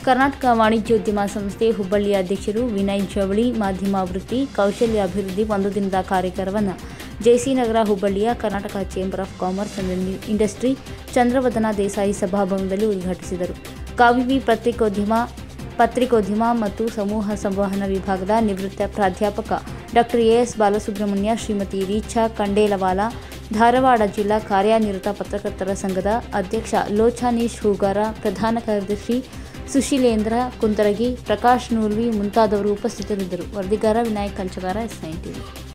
ಕರ್ನಾಟಕ ವಾಣಿಜ್ಯೋದ್ಯಮ ಸಂಸ್ಥೆ ಹುಬ್ಬಳ್ಳಿಯ ಅಧ್ಯಕ್ಷರು ವಿನಯ್ ಜವಳಿ ಮಾಧ್ಯಮ ವೃತ್ತಿ ಕೌಶಲ್ಯ ಅಭಿವೃದ್ಧಿ ಒಂದು ದಿನದ ಕಾರ್ಯಾಗಾರವನ್ನು ಜೆಸಿ ನಗರ ಹುಬ್ಬಳ್ಳಿಯ Karnataka chamber of commerce and industry Chandravadana Desai ಸಭಾಭವನದಲ್ಲಿ ಉದ್ಘಾಟಿಸಿದರು ಕಾವಿವಿ ಪತ್ರಿಕೋದ್ಯಮ ಪತ್ರಿಕೋದ್ಯಮ ಮತ್ತು ಸಮೂಹ ಸಂವಹನ ವಿಭಾಗದ ನಿವೃತ್ತ ಪ್ರಾಧ್ಯಾಪಕ ಡಾಕ್ಟರ್ ಎಎಸ್ ಬಾಲಸುಬ್ರಹ್ಮಣ್ಯ ಶ್ರೀಮತಿ ರೀಚಾ ಕಂಡೇಲವಾಲ ಧಾರವಾಡ ಜಿಲ್ಲಾ ಕಾರ್ಯನಿರತ ಪತ್ರಕರ್ತರ ಸಂಘದ ಅಧ್ಯಕ್ಷ ಲೋಚಾನೀಶ್ ಹೂಗಾರ ಪ್ರಧಾನ ಕಾರ್ಯದರ್ಶಿ ಸುಶೀಲೇಂದ್ರ ಕುಂತರಗಿ ಪ್ರಕಾಶ್ ನೂರ್ವಿ ಮುಂತಾದವರು ಉಪಸ್ಥಿತರಿದ್ದರು ವರದಿಗಾರ Vinayak Kanchagara S nine TV